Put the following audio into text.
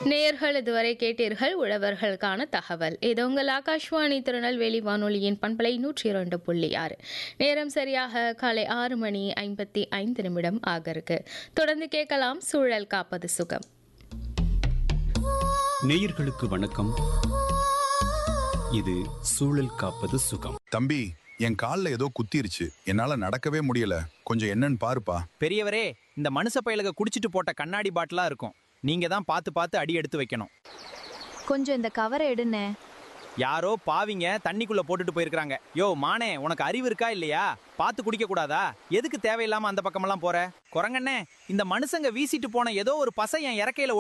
நேயர்கள் இதுவரை கேட்டீர்கள் உழவர்களுக்கான தகவல் இது உங்கள் ஆகாஷ்வாணி திருநெல்வேலி வானொலியின் பண்பலை நூற்றி இரண்டு புள்ளி ஆறு நேரம் சரியாக காலை ஆறு மணி ஐம்பத்தி ஐந்து நிமிடம் ஆக இருக்கு தொடர்ந்து கேட்கலாம் சூழல் காப்பது சுகம் நேயர்களுக்கு வணக்கம் இது சூழல் காப்பது சுகம் தம்பி என் கால்ல ஏதோ குத்திருச்சு என்னால நடக்கவே முடியல கொஞ்சம் என்னன்னு பாருப்பா பெரியவரே இந்த மனுஷ பயலுக குடிச்சிட்டு போட்ட கண்ணாடி பாட்டிலா இருக்கும் நீங்க தான் பார்த்து பார்த்து அடி எடுத்து வைக்கணும் கொஞ்சம் இந்த கவரை எடுண்ணே யாரோ பாவிங்க தண்ணிக்குள்ள போட்டுட்டு போயிருக்காங்க யோ மானே உனக்கு அறிவு இருக்கா இல்லையா பார்த்து குடிக்க கூடாதா எதுக்கு தேவையில்லாம அந்த பக்கமெல்லாம் போற குரங்கண்ணே இந்த மனுஷங்க வீசிட்டு போன ஏதோ ஒரு பசை என் இறக்கையில